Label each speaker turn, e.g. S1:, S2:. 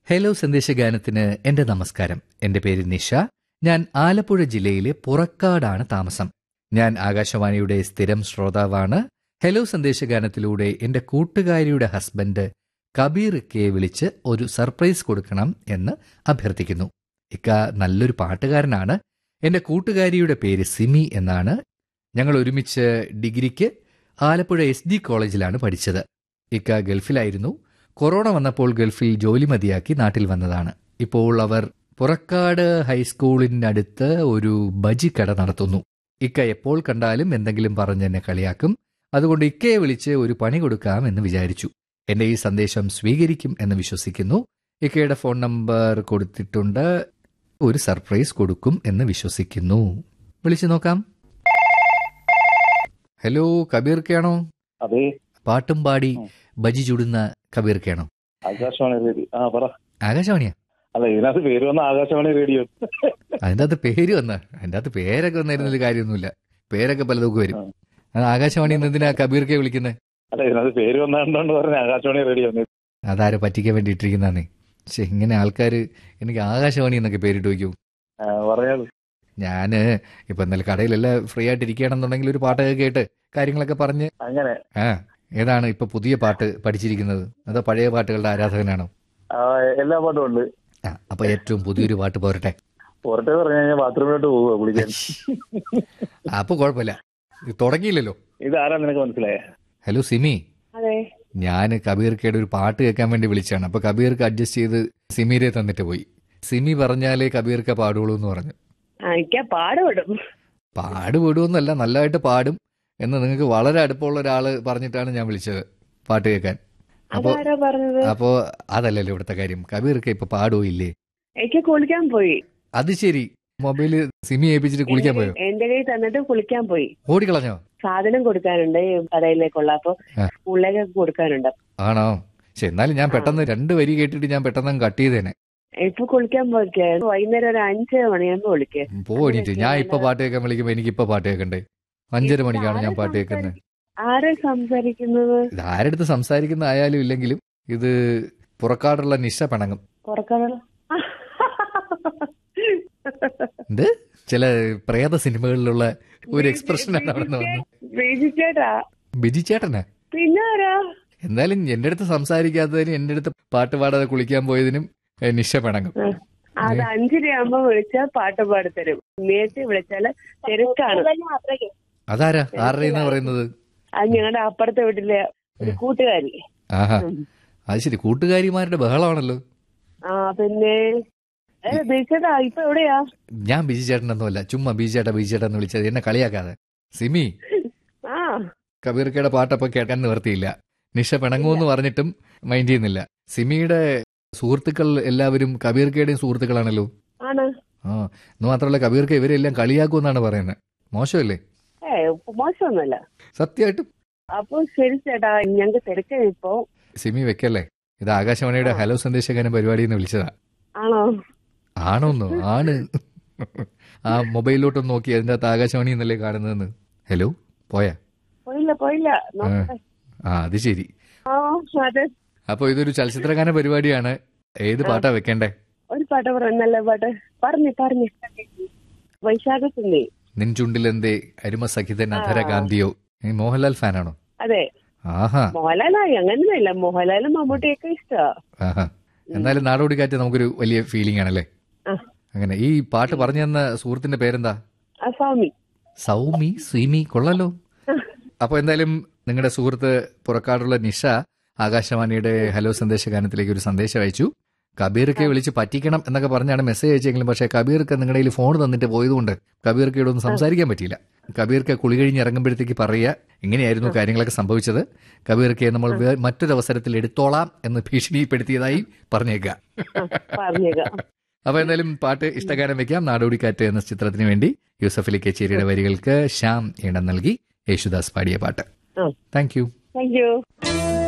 S1: Hello സന്ദേശഗാനത്തിന് എന്റെ നമസ്കാരം എന്റെ പേര് നിഷ ഞാൻ ആലപ്പുഴ ജില്ലയിലെ പുറക്കാടാണ് താമസം ഞാൻ ആകാശവാണിയുടെ സ്ഥിരം ശ്രോതാവാണ് ഹലോ സന്ദേശഗാനത്തിലൂടെ എന്റെ കൂട്ടുകാരിയുടെ ഹസ്ബൻഡ് കബീർ കെ വിളിച്ച് ഒരു സർപ്രൈസ് കൊടുക്കണം എന്ന് അഭ്യർത്ഥിക്കുന്നു ഇക്ക നല്ലൊരു പാട്ടുകാരനാണ് എന്റെ കൂട്ടുകാരിയുടെ പേര് സിമി എന്നാണ് ഞങ്ങൾ ഒരുമിച്ച് ഡിഗ്രിക്ക് ആലപ്പുഴ എസ് ഡി കോളേജിലാണ് പഠിച്ചത് ഇക്ക ഗൾഫിലായിരുന്നു കൊറോണ വന്നപ്പോൾ ഗൾഫിൽ ജോലി മതിയാക്കി നാട്ടിൽ വന്നതാണ് ഇപ്പോൾ അവർ പുറക്കാട് ഹൈസ്കൂളിനടുത്ത് ഒരു ബജി കട നടത്തുന്നു ഇക്ക എപ്പോൾ കണ്ടാലും എന്തെങ്കിലും പറഞ്ഞ് എന്നെ കളിയാക്കും അതുകൊണ്ട് ഇക്കയെ വിളിച്ച് ഒരു പണി കൊടുക്കാം എന്ന് വിചാരിച്ചു എന്റെ ഈ സന്ദേശം സ്വീകരിക്കും എന്ന് വിശ്വസിക്കുന്നു ഇക്കയുടെ ഫോൺ നമ്പർ കൊടുത്തിട്ടുണ്ട് ഒരു സർപ്രൈസ് കൊടുക്കും എന്ന് വിശ്വസിക്കുന്നു വിളിച്ചു നോക്കാം ഹലോ കബീർക്കാണോ
S2: അതെ
S1: പാട്ടും പാടി ബജി ചുടുന്ന കബീർക്കാണോ
S2: ആകാശവാണി റേഡിയോ ആ പറ
S1: ആകാശവാണിയാ
S2: അല്ല ഇതിനകത്ത് പേര് വന്ന ആകാശവാണി റേഡിയോ
S1: അതിൻ്റെ അകത്ത് പേര് വന്ന അതിൻ്റെ അകത്ത് പേരൊക്കെ വന്നിരുന്നതിൽ കാര്യമൊന്നുമില്ല പേരൊക്കെ പലതൊക്കെ വരും അത് ആകാശവാണി എന്തിനാ കബീർക്കെ വിളിക്കുന്നത്
S2: അല്ല ഇതിനകത്ത് പേര് വന്നതുകൊണ്ട് പറഞ്ഞ ആകാശവാണി റേഡിയോ
S1: അതാരെ പറ്റിക്കാൻ വേണ്ടി ഇട്ടിരിക്കുന്നതാന്നേ പക്ഷെ ഇങ്ങനെ ആൾക്കാർ എനിക്ക് ആകാശവാണി എന്നൊക്കെ പേരിട്ട് വയ്ക്കും
S2: പറയാത്
S1: ഞാന് ഇപ്പൊ ഇന്നലെ കടയിലെല്ലാം ഫ്രീ ആയിട്ട് ഇരിക്കുകയാണെന്നുണ്ടെങ്കിൽ ഒരു പാട്ടൊക്കെ കേട്ട് കാര്യങ്ങളൊക്കെ പറഞ്ഞ്
S2: അങ്ങനെ
S1: ആ ഏതാണ് ഇപ്പൊ പുതിയ പാട്ട് പഠിച്ചിരിക്കുന്നത് അതോ പഴയ പാട്ടുകളുടെ ആരാധകനാണോ
S2: ആ, എല്ലാ പാട്ടും ഉണ്ട്
S1: ആ അപ്പൊ ഏറ്റവും പുതിയൊരു പാട്ട് പോരട്ടെ
S2: പുറത്തെ പറഞ്ഞു കഴിഞ്ഞാൽ ബാത്റൂമിലോട്ട് പോവുക കുളിക്കാൻ
S1: അപ്പൊ കുഴപ്പമില്ല ഇത് തുടങ്ങിയില്ലല്ലോ
S2: ഇത് ആരാ നിനക്ക് മനസ്സിലായേ
S1: ഹലോ സിമി
S3: അതെ
S1: ഞാൻ കബീർക്കയുടെ ഒരു പാട്ട് കേൾക്കാൻ വേണ്ടി വിളിച്ചാണ് അപ്പൊ കബീർക്ക് അഡ്ജസ്റ്റ് ചെയ്ത് സിമിരെ തന്നിട്ട് പോയി സിമി പറഞ്ഞാലേ കബീർക്ക പാടുള്ളൂ എന്ന് പറഞ്ഞു
S3: ആ, എനിക്ക് പാടുപെടും
S1: പാട് വിടുമെന്നല്ല നല്ലതായിട്ട് പാടും എന്ന് നിങ്ങൾക്ക് വളരെ അടുപ്പമുള്ള ഒരാള് പറഞ്ഞിട്ടാണ് ഞാൻ വിളിച്ചത് പാട്ട് കേൾക്കാൻ അപ്പൊ
S3: അതാരാ പറഞ്ഞത്
S1: അപ്പോ അതല്ലല്ലോ ഇവിടുത്തെ കാര്യം കബീർക്ക് ഇപ്പൊ പാടുവോ ഇല്ലേ
S3: എനിക്ക് കുളിക്കാൻ പോയി
S1: അത് ശരി മൊബൈല് സിമി ഏൽപ്പിച്ചിട്ട് കുളിക്കാൻ പോയോ
S3: എന്റെ കയ്യിൽ തന്നിട്ട് കുളിക്കാൻ പോയി
S1: ഓടിക്കളഞ്ഞോ
S3: സാധനം കൊടുക്കാനുണ്ട് ഈ കടയിലേക്കുള്ള അപ്പൊ
S1: ആ.
S3: സ്കൂളിലേക്ക് കൊടുക്കാനുണ്ട്
S1: ആണോ പക്ഷെ എന്നാലും ഞാൻ പെട്ടെന്ന് രണ്ട് വരി കേട്ടിട്ട് ഞാൻ പെട്ടെന്ന് കട്ട് ചെയ്തേനെ
S3: ഇപ്പൊ കുളിക്കാൻ പോയിക്കേ വൈകുന്നേരം ഒരു അഞ്ച് മണിയാകുമ്പോ വിളിക്കേ
S1: പോണിട്ട് ഞാൻ ഇപ്പൊ പാട്ട് കേൾക്കാൻ വിളിക്കുമ്പോ എനിക്ക് ഇപ്പൊ പാട്ട് കേൾക്കണ്ടേ അഞ്ചര മണിക്കാണ് ഞാൻ പാട്ട് കേൾക്കുന്നത്
S3: ആരാ സംസാരിക്കുന്നത്
S1: ഇത് ആരെടുത്ത് സംസാരിക്കുന്ന ആയാലും ഇല്ലെങ്കിലും ഇത് പുറക്കാടുള്ള നിശ പിണങ്ങും
S3: പുറക്കാനുള്ള
S1: എന്ത് ചില പ്രേത സിനിമകളിലുള്ള ഒരു എക്സ്പ്രഷനാണ് അവിടെ നിന്ന് വന്നത്
S3: ബേബി ചേട്ടാ
S1: ബിജി ചേട്ടനാ
S3: പിന്നെ ആരാ
S1: എന്തായാലും എന്റെ അടുത്ത് സംസാരിക്കാത്തതിനും എന്റെ അടുത്ത് പാട്ട് പാടാതെ കുളിക്കാൻ പോയതിനും ഏ, നിശ പിണങ്ങും
S3: ആ. അത് അഞ്ചരയാകുമ്പോ വിളിച്ചാൽ പാട്ട് പാടിത്തരും നേരത്തെ വിളിച്ചാല് തിരക്കാണ്
S1: അതാരാ ആരുടെയെന്നാ പറയുന്നത്
S3: അത് ഞങ്ങളുടെ അപ്പുറത്തെ വീട്ടിലെ ഒരു കൂട്ടുകാരി
S1: ആഹാ
S3: ഉം.
S1: അത് ശരി കൂട്ടുകാരിമാരുടെ ബഹളമാണല്ലോ
S3: ആ പിന്നെ ഏ, ബേച്ചേട്ടാ ഇപ്പൊ എവിടെയാ
S1: ഞാൻ ബിജി ചേട്ടനൊന്നുമല്ല ചുമ്മാ ബിജി ചേട്ടാ ബിജി ചേട്ടാ എന്ന് വിളിച്ചത് എന്നെ കളിയാക്കാതെ സിമി
S3: ആ
S1: കബീർക്കയുടെ പാട്ടപ്പൊ കേൾക്കാൻ നിവർത്തിയില്ല നിഷ പിണങ്ങുമെന്ന് പറഞ്ഞിട്ടും മൈൻഡ് ചെയ്യുന്നില്ല സിമിയുടെ സുഹൃത്തുക്കൾ എല്ലാവരും കബീർക്കയുടെയും സുഹൃത്തുക്കളാണല്ലോ
S3: ആണ്
S1: ആ എന്ന് മാത്രമല്ല കബീർക്ക ഇവരെല്ലാം കളിയാക്കുമെന്നാണ് പറയുന്നത് മോശമല്ലേ
S3: ഏ മോശമൊന്നുമല്ല
S1: സത്യമായിട്ടും
S3: അപ്പൊ ശരി ചേട്ടാ ഞങ്ങക്ക് തിരക്കാണ് ഇപ്പൊ
S1: സിമി വെക്കല്ലേ ഇത് ആകാശവാണിയുടെ ഹലോ സന്ദേശകന പരിപാടിയിൽ നിന്ന് വിളിച്ചതാ
S3: ആണോ
S1: ആണോന്നോ ആണ് ആ മൊബൈലിലോട്ടൊന്ന് നോക്കി അതിന്റെ അകത്ത് ആകാശവാണി എന്നല്ലേ കാണുന്നതെന്ന് ഹലോ പോയാ
S3: പോയില്ല പോയില്ല നോക്കട്ടെ.
S1: ആ അത് ശരി
S3: ആ അതെ
S1: അപ്പൊ ഇതൊരു ചലച്ചിത്രഗാന പരിപാടിയാണ് ഏത് പാട്ടാ വെക്കണ്ടേ
S3: ഒരു പാട്ട് പറ നല്ല പാട്ട് പറഞ്ഞു പറഞ്ഞു വൈശാഖത്തിന്റെ
S1: നിൻ ചുണ്ടിലെന്തേ അരുമ സഖിതൻ അധര ഗാന്ധിയോ നീ മോഹൻലാൽ ഫാനാണോ
S3: അതെ
S1: ആഹാ
S3: മോഹൻലാലായി അങ്ങനെയൊന്നുമില്ല മോഹൻലാലും മമ്മൂട്ടിയൊക്കെ ഇഷ്ടമാ
S1: ആഹാ എന്നാലും നാടോടി കാറ്റ് നമുക്കൊരു വലിയ ഫീലിംഗ് ആണല്ലേ
S3: ആ.
S1: അങ്ങനെ ഈ പാട്ട് പറഞ്ഞു തന്ന സുഹൃത്തിന്റെ പേരെന്താ
S3: ആ സ്വാമി
S1: സൗമി സ്വീമി കൊള്ളാലോ അപ്പൊ എന്തായാലും നിങ്ങളുടെ സുഹൃത്ത് പുറക്കാടുള്ള നിഷ ആകാശവാണിയുടെ ഹലോ സന്ദേശ ഗാനത്തിലേക്ക് ഒരു സന്ദേശം അയച്ചു കബീർക്ക് വിളിച്ച് പറ്റിക്കണം എന്നൊക്കെ പറഞ്ഞാണ് മെസ്സേജ് അയച്ചെങ്കിലും പക്ഷേ കബീർക്ക് നിങ്ങളുടെ കയ്യിൽ ഫോൺ തന്നിട്ട് പോയതുകൊണ്ട് കബീർക്കയോട് ഒന്നും സംസാരിക്കാൻ പറ്റിയില്ല കബീർക്ക് കുളി കഴിഞ്ഞ് ഇറങ്ങുമ്പോഴത്തേക്ക് പറയുക ഇങ്ങനെയായിരുന്നു കാര്യങ്ങളൊക്കെ സംഭവിച്ചത് കബീർക്കയെ നമ്മൾ വേ- മറ്റൊരു അവസരത്തിൽ എടുത്തോളാം എന്ന് ഭീഷണിപ്പെടുത്തിയതായി പറഞ്ഞേക്കുക
S3: പറഞ്ഞേക്കാം
S1: അപ്പൊ എന്തായാലും പാട്ട് ഇഷ്ടഗാനം വെക്കാം നാടോടിക്കാറ്റ് എന്ന ചിത്രത്തിന് വേണ്ടി യൂസഫ് അലി കച്ചേരിയുടെ വരികൾക്ക് ശ്യാം ഇടം നൽകി യേശുദാസ് പാടിയ പാട്ട്
S3: ആ.
S1: Thank you
S3: thank you